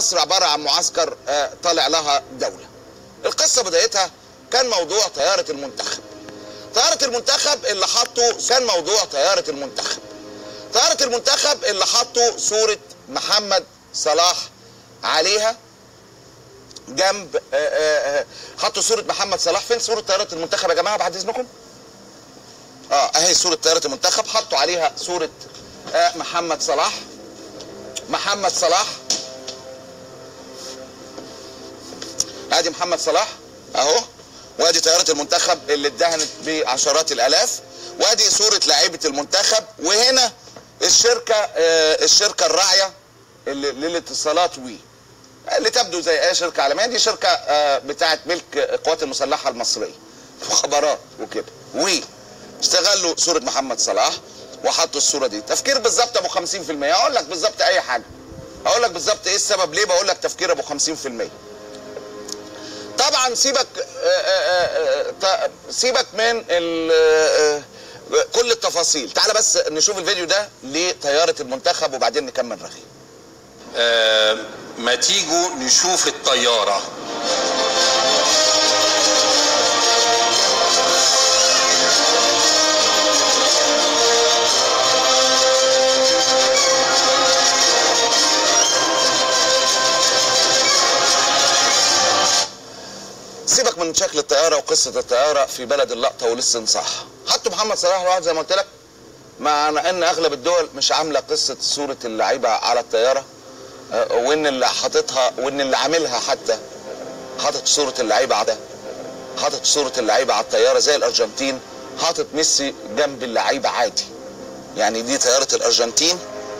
مصر عباره عن معسكر آه، طالع لها دوله القصه بدايتها كان موضوع طياره المنتخب طياره المنتخب اللي حطوا كان موضوع طياره المنتخب طياره المنتخب اللي حطوا صوره محمد صلاح عليها جنب آه، آه، آه، حطوا صوره محمد صلاح فين صوره طياره المنتخب يا جماعه بعد اذنكم اه اهي صوره طياره المنتخب حطوا عليها صوره آه محمد صلاح محمد صلاح ادي محمد صلاح اهو وادي طياره المنتخب اللي اتدهنت بعشرات الالاف وادي صوره لاعيبه المنتخب وهنا الشركه آه الشركه الراعيه اللي للاتصالات وي اللي تبدو زي اي شركه عالميه دي شركه آه بتاعه ملك القوات المسلحه المصريه مخابرات وكده وي استغلوا صوره محمد صلاح وحطوا الصوره دي تفكير بالظبط ابو 50% اقول لك بالظبط اي حاجه اقول لك بالظبط ايه السبب ليه بقول لك تفكير ابو 50% طبعا سيبك آه، آه، آه، آه، سيبك من ال- آه، آه، كل التفاصيل تعال بس نشوف الفيديو ده لطياره المنتخب وبعدين نكمل رغي آه، ما تيجوا نشوف الطيارة سيبك من شكل الطياره وقصه الطياره في بلد اللقطه والاستنصاح حطوا محمد صلاح لوحده زي ما قلت لك مع ان اغلب الدول مش عامله قصه صوره اللعيبه على الطياره آه، وان اللي حاططها وان اللي عاملها حتى حاطط صوره اللعيبه على حاطط صوره اللعيبه على الطياره زي الارجنتين حاطط ميسي جنب اللعيبه عادي يعني دي طياره الارجنتين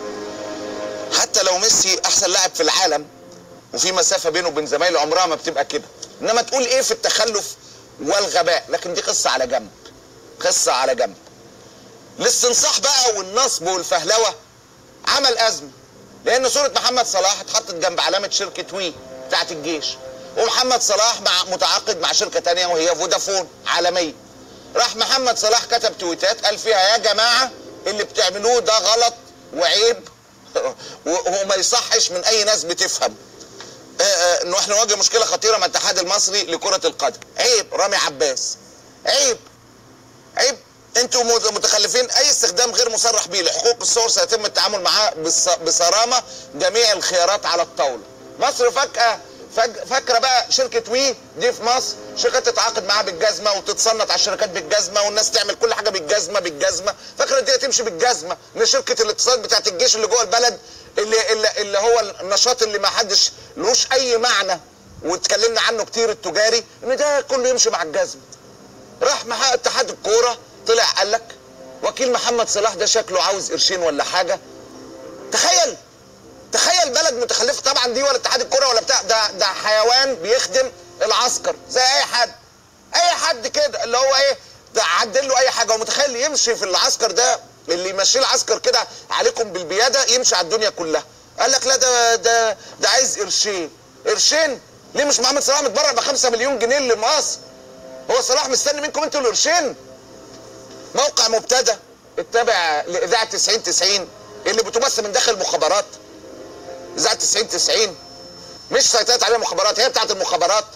حتى لو ميسي احسن لاعب في العالم وفي مسافه بينه وبين زمايله عمرها ما بتبقى كده انما تقول ايه في التخلف والغباء لكن دي قصه على جنب قصه على جنب الاستنصاح بقى والنصب والفهلوه عمل ازمه لان صوره محمد صلاح اتحطت جنب علامه شركه وي بتاعت الجيش ومحمد صلاح مع متعاقد مع شركه تانية وهي فودافون عالميه راح محمد صلاح كتب تويتات قال فيها يا جماعه اللي بتعملوه ده غلط وعيب وما يصحش من اي ناس بتفهم آه، آه، انه احنا نواجه مشكله خطيره مع الاتحاد المصري لكره القدم عيب رامي عباس عيب عيب انتوا مت- متخلفين اي استخدام غير مصرح به لحقوق الصور سيتم التعامل معاه بص- بصرامه جميع الخيارات على الطاوله مصر فجاه فج- فاكره بقى شركه وي دي في مصر شركات تتعاقد معاها بالجزمه وتتصنت على الشركات بالجزمه والناس تعمل كل حاجه بالجزمه بالجزمه فاكره دي تمشي بالجزمه ان شركه الاتصال بتاعت الجيش اللي جوه البلد اللي اللي, اللي هو النشاط اللي ما حدش لوش اي معنى واتكلمنا عنه كتير التجاري ان ده كله يمشي مع الجزمه راح مع اتحاد الكوره طلع قال لك وكيل محمد صلاح ده شكله عاوز قرشين ولا حاجه تخيل تخيل بلد متخلفه طبعا دي ولا اتحاد الكوره ولا بتاع ده ده حيوان بيخدم العسكر زي اي حد اي حد كده اللي هو ايه ده عدل له اي حاجه ومتخيل يمشي في العسكر ده اللي يمشي العسكر كده عليكم بالبياده يمشي على الدنيا كلها قال لك لا ده ده ده عايز قرشين قرشين ليه مش محمد صلاح متبرع ب 5 مليون جنيه لمصر هو صلاح مستني منكم انتوا القرشين موقع مبتدى التابع لاذاعه 90 90 اللي بتبث من داخل المخابرات اذاعه 90 90 مش سيطرت عليها المخابرات هي بتاعت المخابرات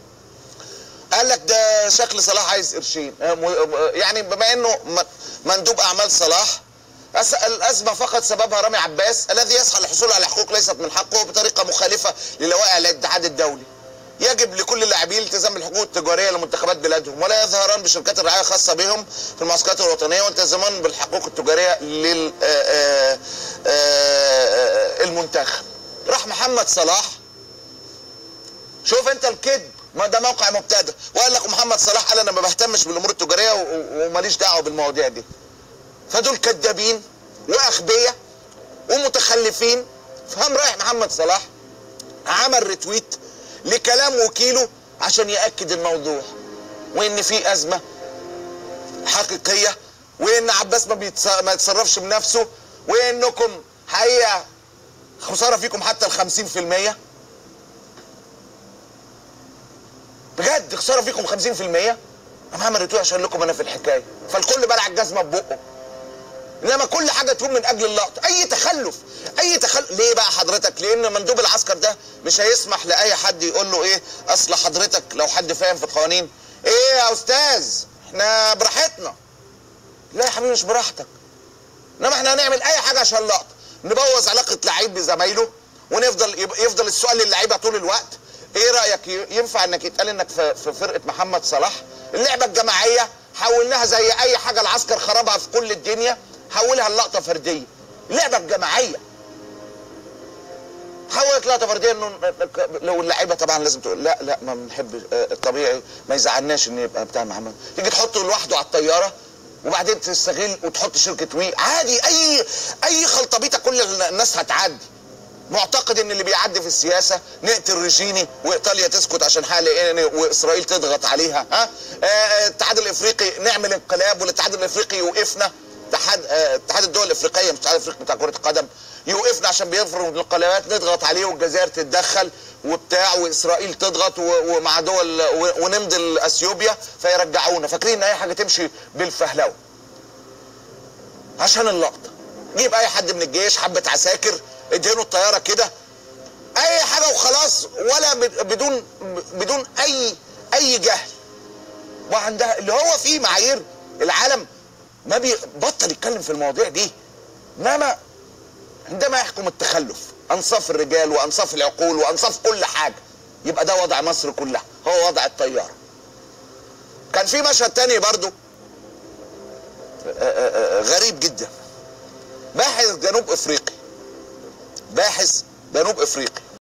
قال لك ده شكل صلاح عايز قرشين آه، م- آه، يعني بما انه م- مندوب اعمال صلاح أس- الازمه فقط سببها رامي عباس الذي يسعى للحصول على حقوق ليست من حقه بطريقه مخالفه للوائح الاتحاد الدولي يجب لكل اللاعبين التزام بالحقوق التجاريه لمنتخبات بلادهم ولا يظهران بشركات الرعايه الخاصه بهم في المعسكرات الوطنيه والتزامان بالحقوق التجاريه للمنتخب راح محمد صلاح شوف انت الكذب ما ده موقع مبتدأ وقال لك محمد صلاح قال انا ما بهتمش بالامور التجاريه و- و- وماليش دعوه بالمواضيع دي فدول كذابين واغبياء ومتخلفين فهم رايح محمد صلاح عمل ريتويت لكلام وكيله عشان ياكد الموضوع وان في ازمه حقيقيه وان عباس ما, بيتص- ما يتصرفش بنفسه وانكم حقيقه خساره فيكم حتى ال 50% بجد خساره فيكم 50% انا هعمل ريتويت عشان لكم انا في الحكايه فالكل بلع الجزمه ببقه انما كل حاجه تقوم من اجل اللقطه اي تخلف اي تخلف ليه بقى حضرتك لان مندوب العسكر ده مش هيسمح لاي حد يقول له ايه اصل حضرتك لو حد فاهم في القوانين ايه يا استاذ احنا براحتنا لا يا حبيبي مش براحتك انما احنا هنعمل اي حاجه عشان اللقطه نبوظ علاقه لعيب بزمايله ونفضل يب- يفضل السؤال للعيبه طول الوقت ايه رايك ي- ينفع انك يتقال انك في في فرقه محمد صلاح اللعبه الجماعيه حولناها زي اي حاجه العسكر خربها في كل الدنيا حولها لقطه فرديه اللعبه الجماعيه حولت لقطه فرديه انه لو اللعيبه طبعا لازم تقول لا لا ما بنحب آه، الطبيعي ما يزعلناش ان يبقى بتاع محمد تيجي تحطه لوحده على الطياره وبعدين تستغل وتحط شركه وي عادي اي اي خلطبيطه كل الناس هتعدي معتقد ان اللي بيعدي في السياسه نقتل ريجيني وايطاليا تسكت عشان حال إيه واسرائيل تضغط عليها ها آه، آه، الاتحاد الافريقي نعمل انقلاب والاتحاد الافريقي يوقفنا اتحاد آه، اتحاد الدول الافريقيه مش الاتحاد الافريقي بتاع كره القدم يوقفنا عشان بيفرض الانقلابات نضغط عليه والجزائر تتدخل وبتاع واسرائيل تضغط و- ومع دول و- ونمضي اثيوبيا فيرجعونا فاكرين ان اي حاجه تمشي بالفهلوه عشان اللقطه جيب اي حد من الجيش حبه عساكر ادهنوا الطياره كده اي حاجه وخلاص ولا بد- بدون بدون اي اي جهل وعندها اللي هو فيه معايير العالم ما بيبطل يتكلم في المواضيع دي انما عندما يحكم التخلف انصاف الرجال وانصاف العقول وانصاف كل حاجه يبقى ده وضع مصر كلها هو وضع الطياره كان في مشهد تاني برضو آه، آه، آه، غريب جدا باحث جنوب افريقي باحث جنوب افريقي